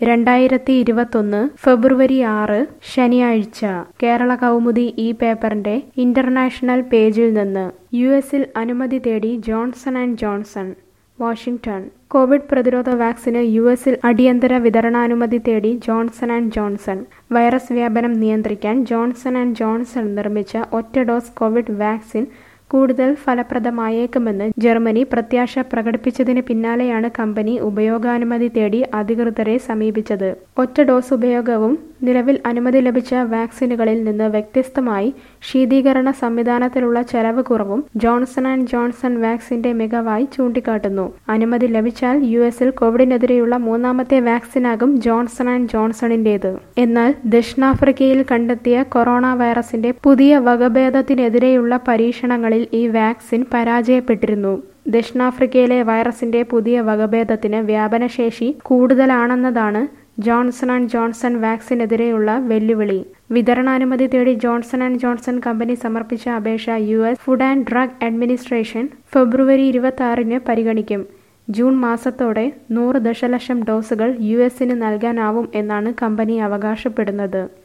രണ്ടായിരത്തി ഇരുപത്തൊന്ന് ഫെബ്രുവരി ആറ് ശനിയാഴ്ച കേരള കൗമുദി ഈ പേപ്പറിന്റെ ഇന്റർനാഷണൽ പേജിൽ നിന്ന് യു എസിൽ അനുമതി തേടി Johnson and Johnson Washington Covid പ്രതിരോധ വാക്സിന് യു എസിൽ അടിയന്തര വിതരണാനുമതി തേടി ജോൺസൺ ആൻഡ് ജോൺസൺ വൈറസ് വ്യാപനം നിയന്ത്രിക്കാൻ ജോൺസൺ ആൻഡ് ജോൺസൺ നിർമ്മിച്ച ഒറ്റ ഡോസ് കോവിഡ് വാക്സിൻ കൂടുതൽ ഫലപ്രദമായേക്കുമെന്ന് ജർമ്മനി പ്രത്യാശ പ്രകടിപ്പിച്ചതിന് പിന്നാലെയാണ് കമ്പനി ഉപയോഗാനുമതി തേടി അധികൃതരെ സമീപിച്ചത് ഒറ്റ ഡോസ് ഉപയോഗവും നിലവിൽ അനുമതി ലഭിച്ച വാക്സിനുകളിൽ നിന്ന് വ്യത്യസ്തമായി ശീതീകരണ സംവിധാനത്തിലുള്ള ചെലവ് കുറവും ജോൺസൺ ആൻഡ് ജോൺസൺ വാക്സിന്റെ മികവായി ചൂണ്ടിക്കാട്ടുന്നു അനുമതി ലഭിച്ചാൽ യു എസിൽ കോവിഡിനെതിരെയുള്ള മൂന്നാമത്തെ വാക്സിനാകും ജോൺസൺ ആൻഡ് ജോൺസണിന്റേത് എന്നാൽ ദക്ഷിണാഫ്രിക്കയിൽ കണ്ടെത്തിയ കൊറോണ വൈറസിന്റെ പുതിയ വകഭേദത്തിനെതിരെയുള്ള പരീക്ഷണങ്ങളിൽ ഈ വാക്സിൻ പരാജയപ്പെട്ടിരുന്നു ദക്ഷിണാഫ്രിക്കയിലെ വൈറസിന്റെ പുതിയ വകഭേദത്തിന് വ്യാപനശേഷി കൂടുതലാണെന്നതാണ് ജോൺസൺ ആൻഡ് ജോൺസൺ വാക്സിനെതിരെയുള്ള വെല്ലുവിളി വിതരണാനുമതി തേടി ജോൺസൺ ആൻഡ് ജോൺസൺ കമ്പനി സമർപ്പിച്ച അപേക്ഷ U S food and drug administration ഫെബ്രുവരി ഇരുപത്തി ആറിന് പരിഗണിക്കും ജൂൺ മാസത്തോടെ നൂറ് ദശലക്ഷം ഡോസുകൾ യു എസിന് നൽകാനാവും എന്നാണ് കമ്പനി അവകാശപ്പെടുന്നത്